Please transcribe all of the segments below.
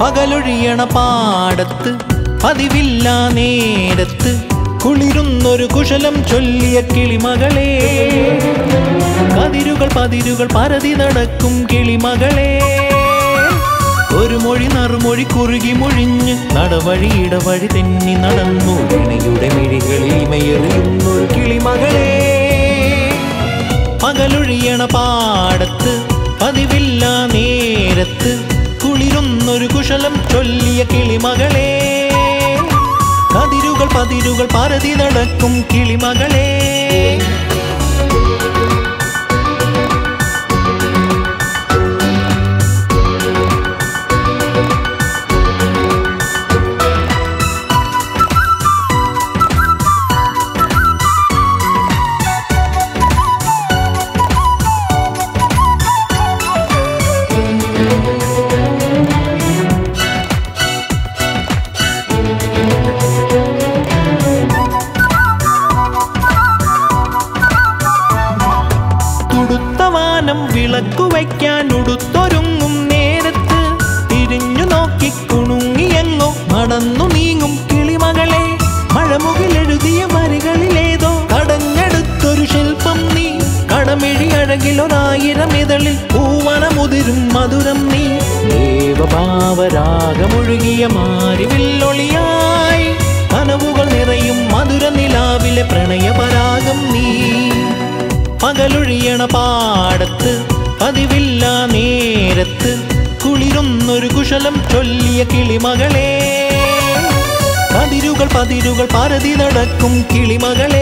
പകലൊഴിയണ പാടത്ത് പതിവില്ല നേരത്ത് കുളിരുന്നൊരു കുശലം ചൊല്ലിയ കിളിമകളെ കതിരുകൾ പതിരുകൾ പരതി നടക്കും കിളിമകളെ ഒരു മൊഴി നറുമൊഴി കുറുകി മൊഴിഞ്ഞ് നടവഴി ഇടവഴി തെന്നി നടന്നു ഇണയുടെ മിഴികളിൽ ഇമയെറിയുന്നൊരു കിളിമകളെ പകലൊഴിയണ പാടത്ത് പതിവില്ല നേരത്ത് കുളിരുന്നൊരു കുശലം ചൊല്ലിയ കിളിമകളെ കതിരുകൾ പതിരുകൾ പരതി നടക്കും കിളിമകളെ തുടുത്ത വാനം വിളക്കു വയ്ക്കാൻ ഉടുത്തൊരുങ്ങും നേരത്ത് തിരിഞ്ഞു നോക്കി കുണുങ്ങിയെങ്ങോ നടന്നു നീങ്ങും കിളിമകളെ മഴമുകിലെഴുതിയ വരികളിലേതോ കടഞ്ഞെടുത്തൊരു ശില്പം നീ കടമിഴി അഴകിലൊരായിരം ഇതളിൽ പൂവനമുതിരും മധുരം നീ ദേവഭാവരാഗമൊഴുകിയ മാരിവില്ലൊളിയായി കനവുകൾ നിറയും മധുര നിലാവിലെ പ്രണയപരാഗം നീ പകലൊഴിയണ പാടത്ത് പതിവില്ല നേരത്ത് കുളിരുന്നൊരു കുശലം ചൊല്ലിയ കിളിമകളെ കതിരുകൾ പതിരുകൾ പരതി നടക്കും കിളിമകളെ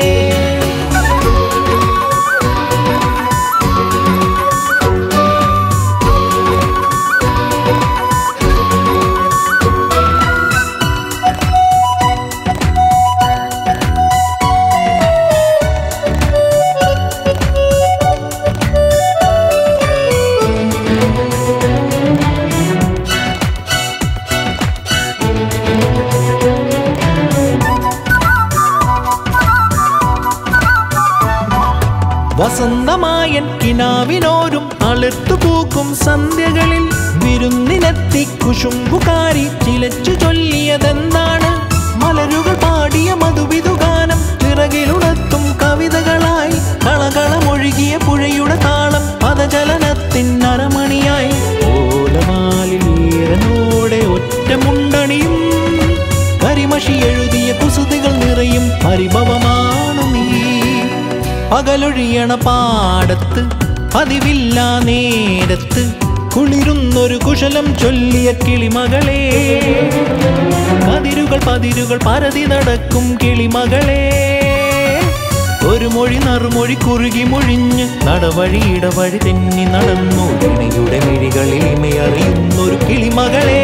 വസന്തമായൻ കിനാവിനോരും അളിർത്തു പൂക്കും സന്ധ്യകളിൽ വിരുന്നിനെത്തി കുശുമ്പുകാരി ചിലച്ചു ചൊല്ലിയതെന്താണ് മലരുകൾ പാടിയ മധുവിധുഗാനം ചിറകിലുണർത്തും കവിതകളായി കളകളമൊഴുകിയ പുഴയുടെ താളം പദചലനത്തിൻ അരമണിയായി ഓലമാലിലീരനോടെ ഒറ്റമുണ്ടണിയും കരിമഷി എഴുതിയ കുസൃതികൾ നിറയും പരിഭവമാണു നീ പകലൊഴിയണ പാടത്ത് പതിവില്ല നേരത്ത് കുളിരുന്നൊരു കുശലം ചൊല്ലിയ കിളിമകളെ കതിരുകൾ പതിരുകൾ പരതി നടക്കും കിളിമകളെ ഒരു മൊഴി നറുമൊഴി കുറുകി മൊഴിഞ്ഞ് നടവഴി ഇടവഴി തെന്നി നടന്നു ഇണയുടെ മിഴികളിൽ ഇമയറിയുന്നൊരു കിളിമകളെ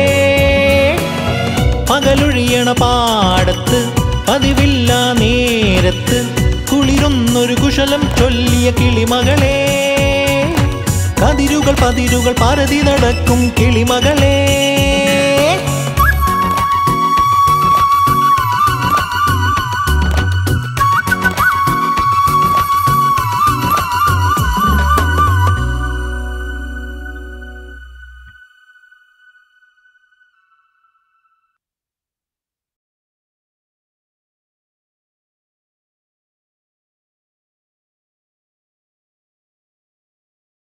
പകലൊഴിയണ പാടത്ത് പതിവില്ല നേരത്ത് കുളിരുന്നൊരു കുശലം ചൊല്ലിയ കിളിമകളെ കതിരുകൾ പതിരുകൾ പരതി നടക്കും കിളിമകളെ